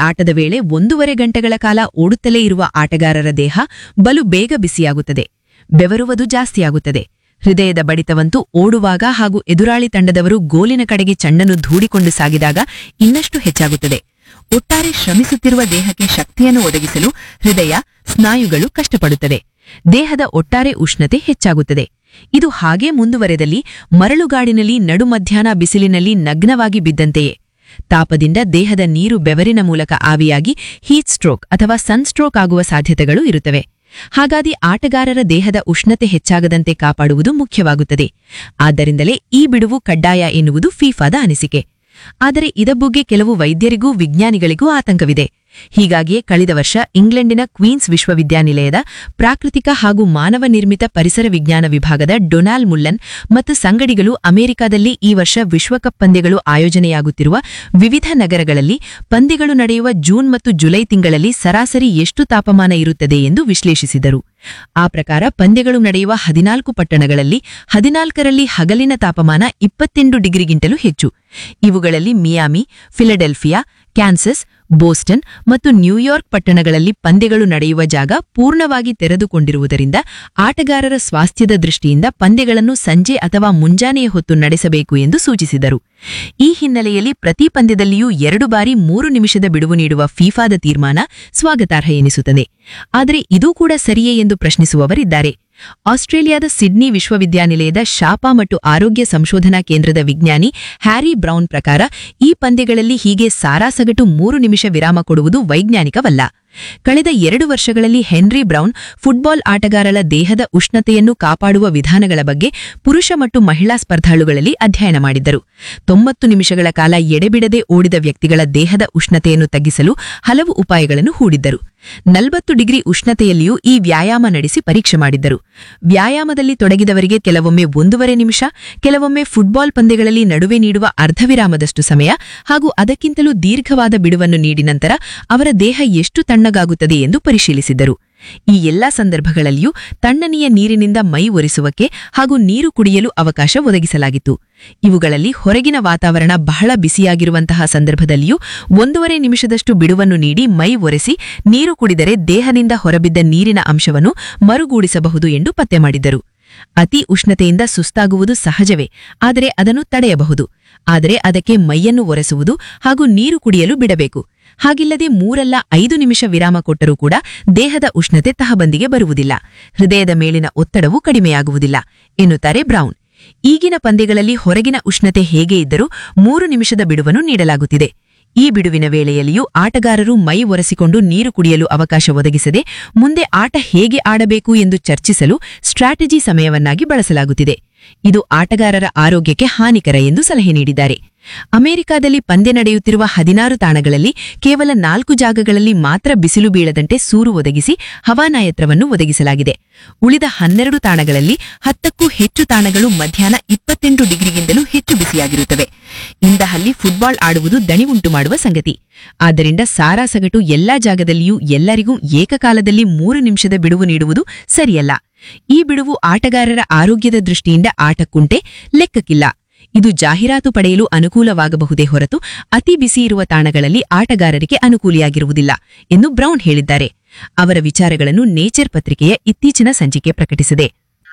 ಆಟದ ವೇಳೆ ಒಂದೂವರೆ ಗಂಟೆಗಳ ಕಾಲ ಓಡುತ್ತಲೇ ಇರುವ ಆಟಗಾರರ ದೇಹ ಬಲು ಬೇಗ ಬಿಸಿಯಾಗುತ್ತದೆ ಬೆವರುವುದು ಜಾಸ್ತಿಯಾಗುತ್ತದೆ ಹೃದಯದ ಬಡಿತವಂತೂ ಓಡುವಾಗ ಹಾಗೂ ಎದುರಾಳಿ ತಂಡದವರು ಗೋಲಿನ ಕಡೆಗೆ ಚೆಂಡನ್ನು ಧೂಡಿಕೊಂಡು ಸಾಗಿದಾಗ ಇನ್ನಷ್ಟು ಹೆಚ್ಚಾಗುತ್ತದೆ ಒಟ್ಟಾರೆ ಶ್ರಮಿಸುತ್ತಿರುವ ದೇಹಕ್ಕೆ ಶಕ್ತಿಯನ್ನು ಒದಗಿಸಲು ಹೃದಯ ಸ್ನಾಯುಗಳು ಕಷ್ಟಪಡುತ್ತದೆ ದೇಹದ ಒಟ್ಟಾರೆ ಉಷ್ಣತೆ ಹೆಚ್ಚಾಗುತ್ತದೆ ಇದು ಹಾಗೇ ಮುಂದುವರೆದಲ್ಲಿ ಮರಳುಗಾಡಿನಲ್ಲಿ ನಡು ಮಧ್ಯಾಹ್ನ ಬಿಸಿಲಿನಲ್ಲಿ ನಗ್ನವಾಗಿ ಬಿದ್ದಂತೆಯೇ ತಾಪದಿಂದ ದೇಹದ ನೀರು ಬೆವರಿನ ಮೂಲಕ ಆವಿಯಾಗಿ ಹೀಟ್ ಸ್ಟ್ರೋಕ್ ಅಥವಾ ಸನ್ಸ್ಟ್ರೋಕ್ ಆಗುವ ಸಾಧ್ಯತೆಗಳು ಇರುತ್ತವೆ ಹಾಗಾಗಿ ಆಟಗಾರರ ದೇಹದ ಉಷ್ಣತೆ ಹೆಚ್ಚಾಗದಂತೆ ಕಾಪಾಡುವುದು ಮುಖ್ಯವಾಗುತ್ತದೆ ಆದ್ದರಿಂದಲೇ ಈ ಬಿಡುವು ಕಡ್ಡಾಯ ಎನ್ನುವುದು ಫೀಫಾದ ಅನಿಸಿಕೆ ಆದರೆ ಇದ ಬಗ್ಗೆ ಕೆಲವು ವೈದ್ಯರಿಗೂ ವಿಜ್ಞಾನಿಗಳಿಗೂ ಆತಂಕವಿದೆ ಹೀಗಾಗಿಯೇ ಕಳೆದ ವರ್ಷ ಇಂಗ್ಲೆಂಡಿನ ಕ್ವೀನ್ಸ್ ವಿಶ್ವವಿದ್ಯಾನಿಲಯದ ಪ್ರಾಕೃತಿಕ ಹಾಗೂ ಮಾನವ ನಿರ್ಮಿತ ಪರಿಸರ ವಿಜ್ಞಾನ ವಿಭಾಗದ ಡೊನಾಲ್ಡ್ ಮುಲ್ಲನ್ ಮತ್ತು ಸಂಗಡಿಗಳು ಅಮೆರಿಕದಲ್ಲಿ ಈ ವರ್ಷ ವಿಶ್ವಕಪ್ ಪಂದ್ಯಗಳು ಆಯೋಜನೆಯಾಗುತ್ತಿರುವ ವಿವಿಧ ನಗರಗಳಲ್ಲಿ ಪಂದ್ಯಗಳು ನಡೆಯುವ ಜೂನ್ ಮತ್ತು ಜುಲೈ ತಿಂಗಳಲ್ಲಿ ಸರಾಸರಿ ಎಷ್ಟು ತಾಪಮಾನ ಇರುತ್ತದೆ ಎಂದು ವಿಶ್ಲೇಷಿಸಿದರು ಆ ಪ್ರಕಾರ ಪಂದ್ಯಗಳು ನಡೆಯುವ ಹದಿನಾಲ್ಕು ಪಟ್ಟಣಗಳಲ್ಲಿ ಹದಿನಾಲ್ಕರಲ್ಲಿ ಹಗಲಿನ ತಾಪಮಾನ ಇಪ್ಪತ್ತೆಂಟು ಡಿಗ್ರಿಗಿಂತಲೂ ಹೆಚ್ಚು ಇವುಗಳಲ್ಲಿ ಮಿಯಾಮಿ ಫಿಲಡೆಲ್ಫಿಯಾ ಕ್ಯಾನ್ಸಸ್ ಬೋಸ್ಟನ್ ಮತ್ತು ನ್ಯೂಯಾರ್ಕ್ ಪಟ್ಟಣಗಳಲ್ಲಿ ಪಂದ್ಯಗಳು ನಡೆಯುವ ಜಾಗ ಪೂರ್ಣವಾಗಿ ತೆರೆದುಕೊಂಡಿರುವುದರಿಂದ ಆಟಗಾರರ ಸ್ವಾಸ್ಥ್ಯದ ದೃಷ್ಟಿಯಿಂದ ಪಂದ್ಯಗಳನ್ನು ಸಂಜೆ ಅಥವಾ ಮುಂಜಾನೆಯ ಹೊತ್ತು ನಡೆಸಬೇಕು ಎಂದು ಸೂಚಿಸಿದರು ಈ ಹಿನ್ನೆಲೆಯಲ್ಲಿ ಪ್ರತಿ ಪಂದ್ಯದಲ್ಲಿಯೂ ಎರಡು ಬಾರಿ ಮೂರು ನಿಮಿಷದ ಬಿಡುವು ನೀಡುವ ಫೀಫಾದ ತೀರ್ಮಾನ ಸ್ವಾಗತಾರ್ಹ ಎನಿಸುತ್ತದೆ ಆದರೆ ಇದೂ ಕೂಡ ಸರಿಯೇ ಎಂದು ಪ್ರಶ್ನಿಸುವವರಿದ್ದಾರೆ ಆಸ್ಟ್ರೇಲಿಯಾದ ಸಿಡ್ನಿ ವಿಶ್ವವಿದ್ಯಾನಿಲಯದ ಶಾಪ ಮತ್ತು ಆರೋಗ್ಯ ಸಂಶೋಧನಾ ಕೇಂದ್ರದ ವಿಜ್ಞಾನಿ ಹ್ಯಾರಿ ಬ್ರೌನ್ ಪ್ರಕಾರ ಈ ಪಂದ್ಯಗಳಲ್ಲಿ ಹೀಗೆ ಸಾರಾಸಗಟು ಮೂರು ನಿಮಿಷ ವಿರಾಮ ಕೊಡುವುದು ವೈಜ್ಞಾನಿಕವಲ್ಲ ಕಳೆದ ಎರಡು ವರ್ಷಗಳಲ್ಲಿ ಹೆನ್ರಿ ಬ್ರೌನ್ ಫುಟ್ಬಾಲ್ ಆಟಗಾರರ ದೇಹದ ಉಷ್ಣತೆಯನ್ನು ಕಾಪಾಡುವ ವಿಧಾನಗಳ ಬಗ್ಗೆ ಪುರುಷ ಮತ್ತು ಮಹಿಳಾ ಸ್ಪರ್ಧಾಳುಗಳಲ್ಲಿ ಅಧ್ಯಯನ ಮಾಡಿದ್ದರು ತೊಂಬತ್ತು ನಿಮಿಷಗಳ ಕಾಲ ಎಡೆಬಿಡದೆ ಓಡಿದ ವ್ಯಕ್ತಿಗಳ ದೇಹದ ಉಷ್ಣತೆಯನ್ನು ತಗ್ಗಿಸಲು ಹಲವು ಉಪಾಯಗಳನ್ನು ಹೂಡಿದ್ದರು ನಲವತ್ತು ಡಿಗ್ರಿ ಉಷ್ಣತೆಯಲ್ಲಿಯೂ ಈ ವ್ಯಾಯಾಮ ನಡೆಸಿ ಪರೀಕ್ಷೆ ಮಾಡಿದ್ದರು ವ್ಯಾಯಾಮದಲ್ಲಿ ತೊಡಗಿದವರಿಗೆ ಕೆಲವೊಮ್ಮೆ ಒಂದೂವರೆ ನಿಮಿಷ ಕೆಲವೊಮ್ಮೆ ಫುಟ್ಬಾಲ್ ಪಂದ್ಯಗಳಲ್ಲಿ ನಡುವೆ ನೀಡುವ ಅರ್ಧವಿರಾಮದಷ್ಟು ಸಮಯ ಹಾಗೂ ಅದಕ್ಕಿಂತಲೂ ದೀರ್ಘವಾದ ಬಿಡುವನ್ನು ನೀಡಿ ನಂತರ ಅವರ ದೇಹ ಎಷ್ಟು ತಣ್ಣಗಾಗುತ್ತದೆ ಎಂದು ಪರಿಶೀಲಿಸಿದ್ದರು ಈ ಎಲ್ಲಾ ಸಂದರ್ಭಗಳಲ್ಲಿಯೂ ತಣ್ಣನೆಯ ನೀರಿನಿಂದ ಮೈ ಒರೆಸುವಕ್ಕೆ ಹಾಗೂ ನೀರು ಕುಡಿಯಲು ಅವಕಾಶ ಒದಗಿಸಲಾಗಿತ್ತು ಇವುಗಳಲ್ಲಿ ಹೊರಗಿನ ವಾತಾವರಣ ಬಹಳ ಬಿಸಿಯಾಗಿರುವಂತಹ ಸಂದರ್ಭದಲ್ಲಿಯೂ ಒಂದೂವರೆ ನಿಮಿಷದಷ್ಟು ಬಿಡುವನ್ನು ನೀಡಿ ಮೈ ಒರೆಸಿ ನೀರು ಕುಡಿದರೆ ದೇಹದಿಂದ ಹೊರಬಿದ್ದ ನೀರಿನ ಅಂಶವನ್ನು ಮರುಗೂಡಿಸಬಹುದು ಎಂದು ಪತ್ತೆ ಮಾಡಿದ್ದರು ಅತಿ ಉಷ್ಣತೆಯಿಂದ ಸುಸ್ತಾಗುವುದು ಸಹಜವೇ ಆದರೆ ಅದನ್ನು ತಡೆಯಬಹುದು ಆದರೆ ಅದಕ್ಕೆ ಮೈಯನ್ನು ಒರೆಸುವುದು ಹಾಗೂ ನೀರು ಕುಡಿಯಲು ಬಿಡಬೇಕು ಹಾಗಿಲ್ಲದೆ ಮೂರಲ್ಲ ಐದು ನಿಮಿಷ ವಿರಾಮ ಕೊಟ್ಟರೂ ಕೂಡ ದೇಹದ ಉಷ್ಣತೆ ತಹಬಂದಿಗೆ ಬರುವುದಿಲ್ಲ ಹೃದಯದ ಮೇಲಿನ ಒತ್ತಡವೂ ಕಡಿಮೆಯಾಗುವುದಿಲ್ಲ ಎನ್ನುತ್ತಾರೆ ಬ್ರೌನ್ ಈಗಿನ ಪಂದ್ಯಗಳಲ್ಲಿ ಹೊರಗಿನ ಉಷ್ಣತೆ ಹೇಗೆ ಇದ್ದರೂ ಮೂರು ನಿಮಿಷದ ಬಿಡುವನ್ನು ನೀಡಲಾಗುತ್ತಿದೆ ಈ ಬಿಡುವಿನ ವೇಳೆಯಲ್ಲಿಯೂ ಆಟಗಾರರು ಮೈ ಒರೆಸಿಕೊಂಡು ನೀರು ಕುಡಿಯಲು ಅವಕಾಶ ಒದಗಿಸದೆ ಮುಂದೆ ಆಟ ಹೇಗೆ ಆಡಬೇಕು ಎಂದು ಚರ್ಚಿಸಲು ಸ್ಟ್ರಾಟಜಿ ಸಮಯವನ್ನಾಗಿ ಬಳಸಲಾಗುತ್ತಿದೆ ಇದು ಆಟಗಾರರ ಆರೋಗ್ಯಕ್ಕೆ ಹಾನಿಕರ ಎಂದು ಸಲಹೆ ನೀಡಿದ್ದಾರೆ ಅಮೆರಿಕಾದಲ್ಲಿ ಪಂದ್ಯ ನಡೆಯುತ್ತಿರುವ ಹದಿನಾರು ತಾಣಗಳಲ್ಲಿ ಕೇವಲ ನಾಲ್ಕು ಜಾಗಗಳಲ್ಲಿ ಮಾತ್ರ ಬಿಸಿಲು ಬೀಳದಂತೆ ಸೂರು ಒದಗಿಸಿ ಹವಾನಾಯತ್ರವನ್ನು ಒದಗಿಸಲಾಗಿದೆ ಉಳಿದ ಹನ್ನೆರಡು ತಾಣಗಳಲ್ಲಿ ಹತ್ತಕ್ಕೂ ಹೆಚ್ಚು ತಾಣಗಳು ಮಧ್ಯಾಹ್ನ ಇಪ್ಪತ್ತೆಂಟು ಡಿಗ್ರಿಗಿಂತಲೂ ಹೆಚ್ಚು ಬಿಸಿಯಾಗಿರುತ್ತವೆ ಇಂದಹಲ್ಲಿ ಫುಟ್ಬಾಲ್ ಆಡುವುದು ದಣಿವುಂಟು ಮಾಡುವ ಸಂಗತಿ ಆದ್ದರಿಂದ ಸಾರಾಸಗಟು ಎಲ್ಲಾ ಜಾಗದಲ್ಲಿಯೂ ಎಲ್ಲರಿಗೂ ಏಕಕಾಲದಲ್ಲಿ ಮೂರು ನಿಮಿಷದ ಬಿಡುವು ನೀಡುವುದು ಸರಿಯಲ್ಲ ಈ ಬಿಡುವು ಆಟಗಾರರ ಆರೋಗ್ಯದ ದೃಷ್ಟಿಯಿಂದ ಆಟಕ್ಕುಂಟೆ ಲೆಕ್ಕಕ್ಕಿಲ್ಲ ಇದು ಜಾಹೀರಾತು ಪಡೆಯಲು ಅನುಕೂಲವಾಗಬಹುದೇ ಹೊರತು ಅತಿ ಬಿಸಿ ಇರುವ ತಾಣಗಳಲ್ಲಿ ಆಟಗಾರರಿಗೆ ಅನುಕೂಲಿಯಾಗಿರುವುದಿಲ್ಲ ಎಂದು ಬ್ರೌನ್ ಹೇಳಿದ್ದಾರೆ ಅವರ ವಿಚಾರಗಳನ್ನು ನೇಚರ್ ಪತ್ರಿಕೆಯ ಇತ್ತೀಚಿನ ಸಂಚಿಕೆ ಪ್ರಕಟಿಸಿದೆ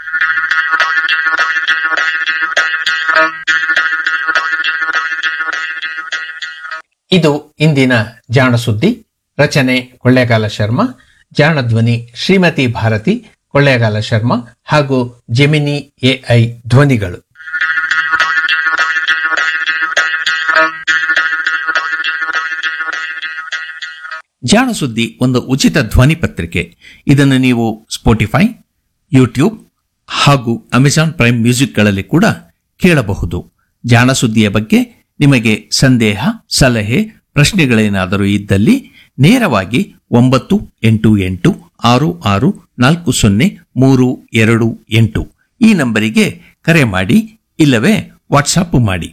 ಇದು ಇಂದಿನ ಜಾಣ ಸುದ್ದಿ ರಚನೆ ಕೊಳ್ಳೇಗಾಲ ಶರ್ಮಾ ಜಾಣ ಧ್ವನಿ ಶ್ರೀಮತಿ ಭಾರತಿ ಕೊಳ್ಳೇಗಾಲ ಶರ್ಮಾ ಹಾಗೂ ಜೆಮಿನಿ ಎಐ ಧ್ವನಿಗಳು ಜಾಣ ಸುದ್ದಿ ಒಂದು ಉಚಿತ ಧ್ವನಿ ಪತ್ರಿಕೆ ಇದನ್ನು ನೀವು ಸ್ಪೋಟಿಫೈ ಯೂಟ್ಯೂಬ್ ಹಾಗೂ ಅಮೆಜಾನ್ ಪ್ರೈಮ್ ಮ್ಯೂಸಿಕ್ಗಳಲ್ಲಿ ಕೂಡ ಕೇಳಬಹುದು ಜಾಣ ಸುದ್ದಿಯ ಬಗ್ಗೆ ನಿಮಗೆ ಸಂದೇಹ ಸಲಹೆ ಪ್ರಶ್ನೆಗಳೇನಾದರೂ ಇದ್ದಲ್ಲಿ ನೇರವಾಗಿ ಒಂಬತ್ತು ಎಂಟು ಎಂಟು ಆರು ಆರು ನಾಲ್ಕು ಸೊನ್ನೆ ಮೂರು ಎರಡು ಎಂಟು ಈ ನಂಬರಿಗೆ ಕರೆ ಮಾಡಿ ಇಲ್ಲವೇ ವಾಟ್ಸಾಪ್ ಮಾಡಿ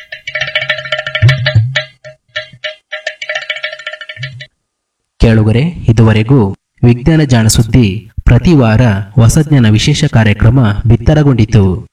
ಕೇಳುಗರೆ ಇದುವರೆಗೂ ವಿಜ್ಞಾನ ಜಾಣ ಸುದ್ದಿ ಪ್ರತಿ ವಾರ ಹೊಸಜ್ಞಾನ ವಿಶೇಷ ಕಾರ್ಯಕ್ರಮ ಬಿತ್ತರಗೊಂಡಿತು